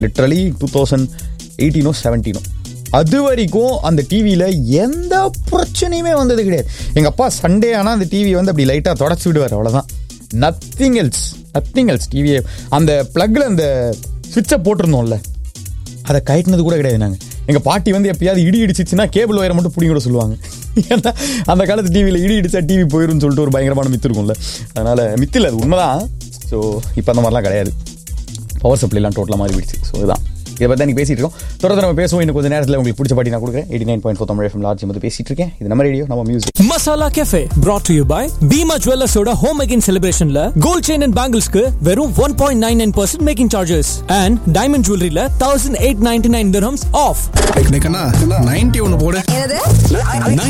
literally two thousand எயிட்டீனோ செவன்டீனோ அது வரைக்கும் அந்த டிவியில் எந்த பிரச்சனையுமே வந்தது கிடையாது எங்கள் அப்பா சண்டே ஆனால் அந்த டிவி வந்து அப்படி லைட்டாக தொடச்சி விடுவார் அவ்வளோதான் நத்திங் எல்ஸ் நத்திங் எல்ஸ் டிவியை அந்த ப்ளக்கில் அந்த சுவிட்சை போட்டிருந்தோம்ல அதை கயட்டினது கூட கிடையாது நாங்கள் எங்கள் பாட்டி வந்து எப்பயாவது இடி இடிச்சிச்சுன்னா கேபிள் ஒயரை மட்டும் பிடிங்க கூட சொல்லுவாங்க ஏன்னா அந்த காலத்து டிவியில் இடி இடிச்சா டிவி போயிரும்னு சொல்லிட்டு ஒரு பயங்கரமான மித்து இருக்கும்ல அதனால் மித்து இல்லை அது உண்மைதான் ஸோ இப்போ அந்த மாதிரிலாம் கிடையாது பவர் சப்ளைலாம் டோட்டலாக மாறி போயிடுச்சு ஸோ இதுதான் இதை பற்றி தான் பேசிட்டு இருக்கோம் தொடர்ந்து நம்ம பேசுவோம் இன்னும் கொஞ்சம் நேரத்தில் உங்களுக்கு பிடிச்ச பாட்டி நான் கொடுக்குறேன் eighty nine point four Tamil FM large வந்து பேசிட்டு இருக்கேன் இது நம்ம ரேடியோ நம்ம music masala cafe brought to you by Bheema ஜுவல்லர்ஸோட ஹோம் மேக்கிங் செலிப்ரேஷன்ல கோல்ட் செயின் அண்ட் பேங்கிள்ஸ்க்கு வெறும் one point nine nine percent making charges and diamond ஜுவல்லரியில thousand eight ninety nine off ninety ஒன்னு போடு என்னது